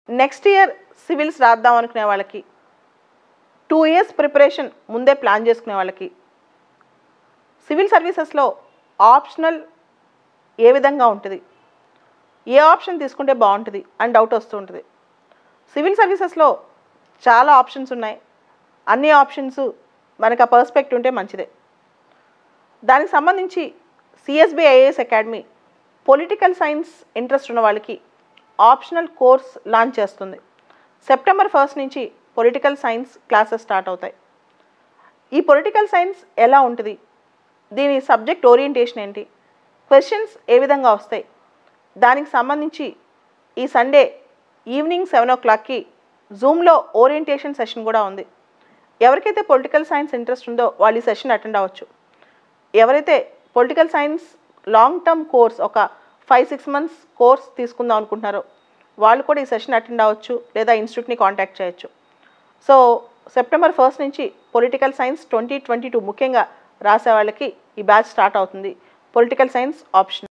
next year civils రాద్దాం అనుకునే వాళ్ళకి టూ ఇయర్స్ ప్రిపరేషన్ ముందే ప్లాన్ చేసుకునే వాళ్ళకి సివిల్ సర్వీసెస్లో ఆప్షనల్ ఏ విధంగా ఉంటుంది ఏ ఆప్షన్ తీసుకుంటే బాగుంటుంది అని డౌట్ వస్తూ ఉంటుంది సివిల్ సర్వీసెస్లో చాలా ఆప్షన్స్ ఉన్నాయి అన్ని ఆప్షన్స్ మనకు ఆ పర్స్పెక్ట్ ఉంటే మంచిదే దానికి సంబంధించి CSB IAS academy political science interest ఉన్న వాళ్ళకి ఆప్షనల్ కోర్స్ లాంచ్ చేస్తుంది సెప్టెంబర్ ఫస్ట్ నుంచి పొలిటికల్ సైన్స్ క్లాసెస్ స్టార్ట్ అవుతాయి ఈ పొలిటికల్ సైన్స్ ఎలా ఉంటుంది దీని సబ్జెక్ట్ ఓరియంటేషన్ ఏంటి క్వశ్చన్స్ ఏ విధంగా వస్తాయి దానికి సంబంధించి ఈ సండే ఈవినింగ్ సెవెన్ ఓ క్లాక్కి జూమ్లో ఓరియంటేషన్ సెషన్ కూడా ఉంది ఎవరికైతే పొలిటికల్ సైన్స్ ఇంట్రెస్ట్ ఉందో వాళ్ళు ఈ సెషన్ అటెండ్ అవ్వచ్చు ఎవరైతే political science long term course ఒక ఫైవ్ సిక్స్ మంత్స్ కోర్స్ తీసుకుందాం అనుకుంటున్నారో వాళ్ళు కూడా ఈ సెషన్ అటెండ్ అవ్వచ్చు లేదా ఇన్స్టిట్యూట్ని కాంటాక్ట్ చేయొచ్చు సో సెప్టెంబర్ ఫస్ట్ నుంచి political science twenty twenty two ముఖ్యంగా రాసే వాళ్ళకి ఈ బ్యాచ్ స్టార్ట్ అవుతుంది పొలిటికల్ సైన్స్ ఆప్షన్